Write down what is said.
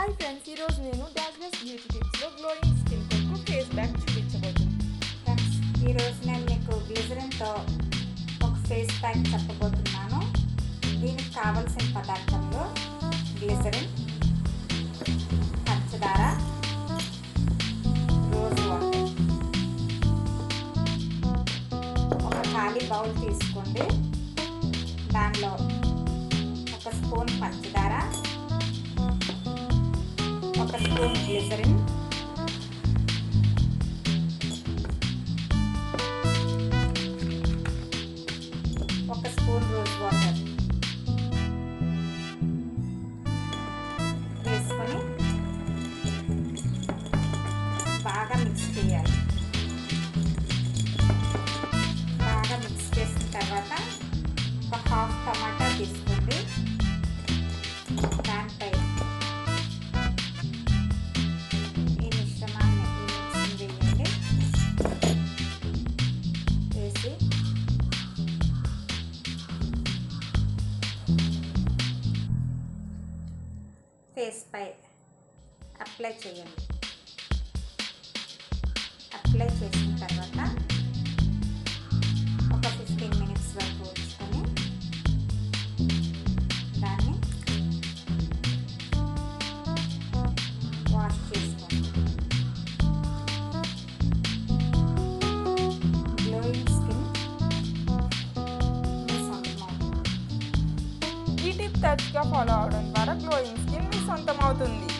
hi friends ఈరోజు నేను డాగ్లెస్ బ్యూటీ టిప్స్లో గ్లోయింగ్ స్కిన్ కొరకు ఫేస్ ప్యాక్ చూపించబోతున్నాను ఫ్రెండ్స్ ఈరోజు నేను మీకు గ్లిజరిన్తో ఒక ఫేస్ ప్యాక్ చెప్పబోతున్నాను దీనికి కావలసిన పదార్థంలో గ్లిజరిన్ పంచదార రోజ్ వాటర్ ఒక ఖాళీ బౌల్ తీసుకోండి దానిలో ఒక స్పూన్ పంచదార ఒక స్పూన్ గ్లిజరిన్ ఒక స్పూన్ రోజ్ వాటర్ వేసుకొని బాగా మిక్స్ చేయాలి బాగా మిక్స్ చేసిన తర్వాత ఒక హాఫ్ టమాటా తీసుకోండి దానిపై ఈ మిశ్రమాన్ని ఈ మిక్స్ని వేయండి వేసి ఫేస్ పై అప్లై చేయండి అప్లై చేసిన తర్వాత ఒక ఫిఫ్టీన్ మినిట్స్ వరకు ఉంచుకొని దాన్ని వాష్ చేసుకోండి గ్లోయింగ్ స్కిన్ మీ సొంతమవుతుంది ఈ టిప్ తరచుగా ఫాలో అవడం ద్వారా గ్లోయింగ్ స్కిన్ మీ సొంతం అవుతుంది